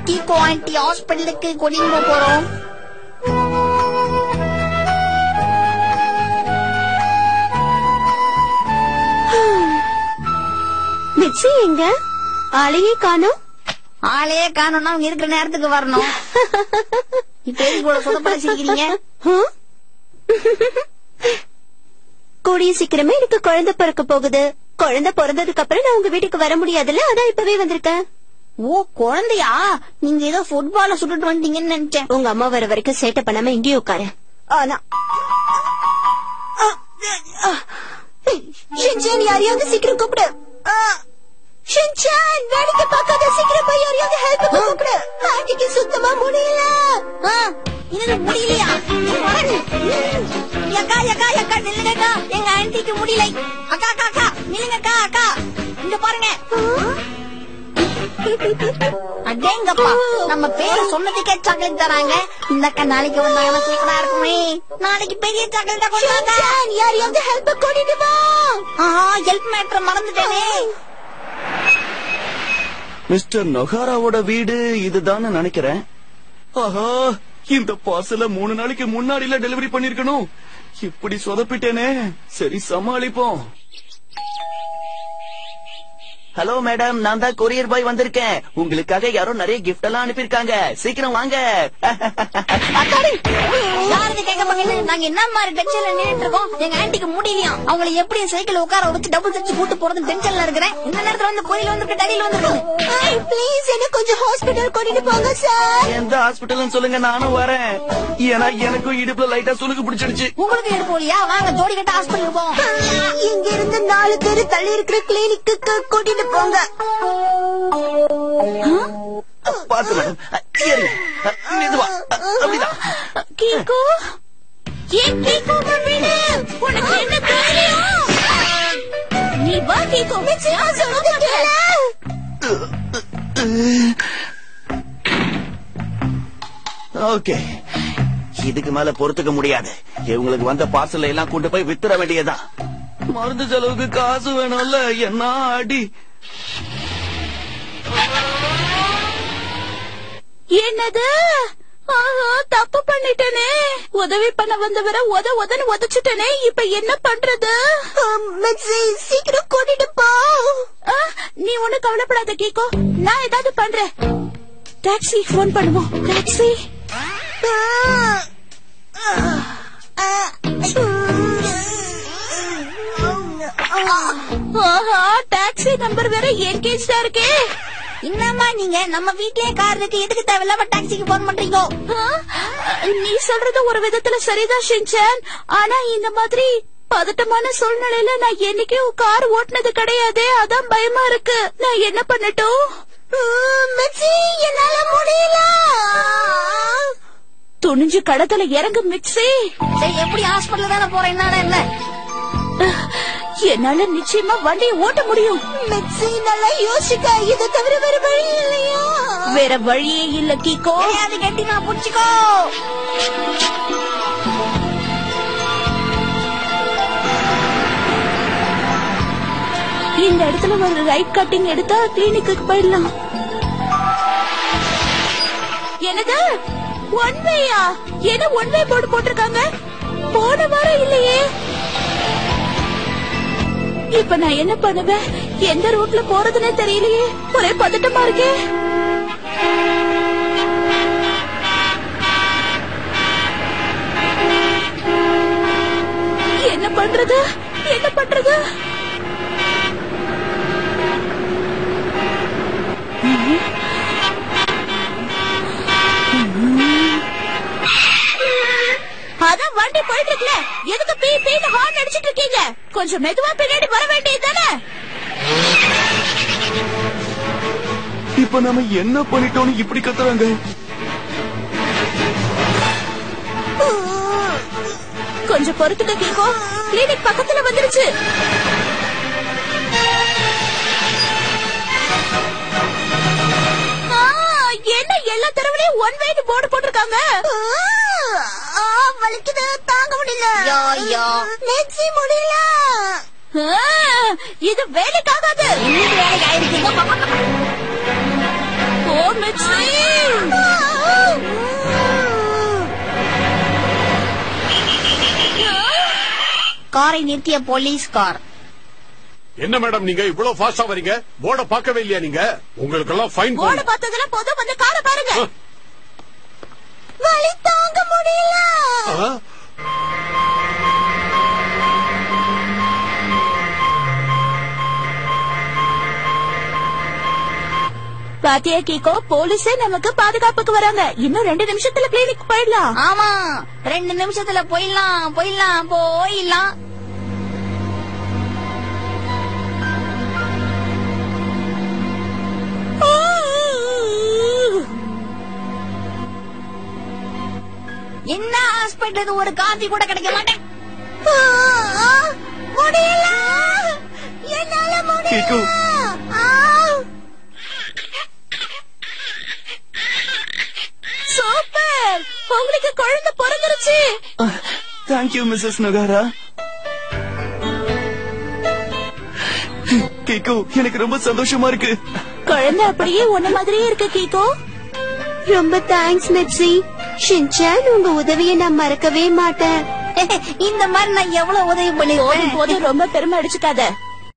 கீகோ aunty ஹாஸ்பிட்டலுக்கு கூட்டிட்டு போக போறோம் மிக்ஸி எங்க ஆளையே காணோம் ஆளே காணோம்னா அவங்க இருக்கிற நேரத்துக்கு வரணும் இப்ப எதுக்கு கூட சொதப்பட சிரிக்கிறீங்க ஹம்? கூடிய சீக்கிரமே எனக்கு குழந்தை பிறக்க போகுது குழந்தை பிறந்ததுக்கு அப்புறம் நான் உங்க வீட்டுக்கு வர முடியாதுல்ல அதான் இப்பவே வந்திருக்கேன் ஓ குழந்தையா நீங்க ஏதோ ஃபுட்பால சுட்டுட்டு வந்துட்டீங்கன்னு நினைச்சேன் உங்க அம்மா வர வரைக்கும் சேட்டை பண்ணாம இங்கேயே உட்காரு ஆனா ஷின்சான் யாரையாவது சீக்கிரம் கூப்பிடு ஆ, ஷின்சான் வேடிக்கை பார்க்காத சீக்கிரம் போய் யாரையாவது ஹெல்ப் கூப்பிடு ஆண்டிக்கு சுத்தமா முடியல ஆ, என்னது முடியலையா நீ வரேன். ம். அக்கா அக்கா அக்கா நில்லுங்கக்கா எங்க ஆன்டிக்கு முடியல அக்கா அக்கா அக்கா நில்லுங்கக்கா அக்கா இங்க பாருங்க அடேங்கப்பா நம்ம பேரு சொன்னதுக்கே சாக்லேட் தராங்க இந்த அக்கா நாளைக்கு வந்தாங்கன்னா சூப்பரா இருக்குமே நாளைக்கு பெரிய சாக்லேட்டா கொண்டு வாங்க ஷின்சான் யாரையாவது ஹெல்ப் கூட்டிட்டு வா ஆஹா ஹெல்ப் மேட்ரு மறந்துட்டேனே மிஸ்டர் நொகாராவோட வீடு இதுதான்னு நினைக்கிறேன் ஆஹா இந்த பார்சல மூணு நாளைக்கு முன்னாடில டெலிவரி பண்ணிருக்கணும் இப்படி சொதப்பிட்டேனே சரி சமாளிப்போம் ஹலோ மேடம் நான் தான் கொரியர் பாய் வந்திருக்கேன் உங்களுக்காக யாரோ நிறைய கிஃப்ட் எல்லாம் அனுப்பியிருக்காங்க சீக்கிரம் வாங்க யாருக்கு கேட்க போங்க நாங்க என்ன மாதிரி டென்ஷன்ல நின்னுட்டு இருக்கோம் எங்க ஆன்ட்டிக்கு முடியலையா அவங்களை எப்படி சைக்கிள் உட்கார வச்சு டபுள் தச்சு கூட்டு போறது டென்ஷன்ல இருக்கிறேன் இந்த நேரத்துல வந்து கோயில் வந்துருக்கு டடியில் வந்துருக்கு ப்ளீஸ் என்ன கொஞ்சம் ஹாஸ்பிடல் கூட்டிட்டு போங்க சார் எந்த ஹாஸ்பிட்டல்னு சொல்லுங்க நானும் வரேன் ஏன்னா எனக்கும் இடுப்புல லைட்டா சுளுக்கு பிடிச்சிடுச்சு உங்களுக்கு எடுப்போலியா வாங்க ஜோடி கட்ட ஹாஸ்பிட்டலுக்கு போவோம் இங்க இருந்து நாலு பேரு தள்ளி இருக்கிற கிளினிக்கு கூட்டிட்டு போங்க பாத்து மேடம் ஏறுங்க மெதுவா அப்படிதான் கீகோ ஏன் கீகோ வீடு உனக்கு என்ன தைரியம் நீ வா கீகோ நான் சொல்றது கேளு ஓகே இதுக்கு மேல பொறுத்துக்க முடியாது இவங்களுக்கு வந்த பார்சல் எல்லாம் கொண்டு போய் வித்துற வேண்டியதுதான் மருந்து செலவுக்கு காசு வேணும்ல என்ன அடி என்னது ஆஹா தப்பு பண்ணிட்டேனே உதவி பண்ண வந்தவரை உத உதன்னு உதச்சிட்டேனே இப்ப என்ன பண்றது சீக்கிரம் கூட்டிட்டு போ நீ ஒண்ணு கவலைப்படாத கேக்கோ நான் ஏதாவது பண்றேன் டாக்ஸி போன் பண்ணுவோம் டாக்ஸி ஆஹா டாக்ஸி நம்பர் வேற என்கேஜ்டா இருக்கே என்னம்மா நீங்க நம்ம வீட்லயே கார் இருக்கு எதுக்கு தேவையில்லாம டாக்ஸிக்கு போன் பண்றீங்க ஆ? நீ சொல்றது ஒரு விதத்துல சரிதான் ஷின்சான் ஆனா இந்த மாதிரி பதட்டமான சூழ்நிலையில நான் என்னைக்கும் கார் ஓட்டுனது கிடையாது அதான் பயமா இருக்கு நான் என்ன பண்ணட்டும் என்னால முடியல துணிஞ்சு கடத்துல இறங்கு மிக்ஸி சரி எப்படி ஹாஸ்பிட்டல் தானே போறேன் என்னடா என்ன என்னால நிச்சயமா வண்டியை ஓட்ட முடியும் மிக்ஸி நல்லா யோசிக்க இதை தவிர வேற வழி இல்லையா வேற வழியே இல்ல கீகோ அது கட்டி நான் புடிச்சுக்கோ இந்த இடத்துல ஒரு ரைட் கட்டிங் எடுத்தா கிளினிக்கு போயிடலாம் என்னது ஒன் வேயா என்ன ஒன் வே போர்டு போட்டிருக்காங்க போன வாரம் இல்லையே இப்ப நான் என்ன பண்ணுவேன் எந்த ரூட்ல போறதுன்னே தெரியலையே ஒரே பதட்டமா இருக்கே என்ன பண்றது என்ன பண்றது அதான் வண்டி போயிட்டு இருக்குல்ல எதுக்கு பீ பீன்னு ஹார்ன் அடிச்சிட்டு இருக்கீங்க கொஞ்சம் மெதுவா பின்னாடி வர வேண்டியது தானே இப்ப நாம என்ன பண்ணிட்டோம்னு இப்படி கத்துறாங்க கொஞ்சம் பொறுத்துக்க கேக்கோ கிளினிக் பக்கத்துல வந்துருச்சு ஆ, என்ன எல்லா தெருவுலயும் ஒன் வேன்னு போர்டு போட்டிருக்காங்க வலிக்குது தாங்க முடியல யோ, யோ. நெச்சி முடியல ஆ, இது வேலைக்காகாது இன்னைக்கு வேலைக்கு ஆயிடுச்சு ஓ மிக்ஸி காரை நிறுத்திய போலீஸ் கார் என்ன மேடம் நீங்க இவ்வளவு ஃபாஸ்டா வரீங்க போர்ட பார்க்கவே இல்லையா நீங்க உங்களுக்கு எல்லாம் ஃபைன் போர்டு பார்த்ததெல்லாம் போதும் கொஞ்சம் காரை பாருங்க வலி தாங்க முடியல பாத்தியா கீகோ போலீஸே நமக்கு பாதுகாப்புக்கு வராங்க இன்னும் ரெண்டு நிமிஷத்துல கிளினிக் போயிடலாம் ஆமா ரெண்டு நிமிஷத்துல போயிடலாம் போயிடலாம் போயிடலாம் என்ன ஹாஸ்பிட்டல் இது ஒரு காஃபி கூட கிடைக்க மாட்டேன் முடியல என்னால கிக்கு சூப்பர் உங்களுக்கு குழந்தை பிறந்துருச்சு தேங்க்யூ மிஸ்ஸஸ் நொகாரா கிக்கு எனக்கு ரொம்ப சந்தோஷமா இருக்கு குழந்தை அப்படியே உன்ன மாதிரியே இருக்கு கீகோ ரொம்ப தேங்க்ஸ் மெட்ஸி ஷின்சான் உங்க உதவியை நான் மறக்கவே மாட்டேன் இந்த மாதிரி நான் எவ்வளவு உதவி போதும் பண்ணிருக்கேன் போதும் ரொம்ப பெருமை அடிச்சுக்காத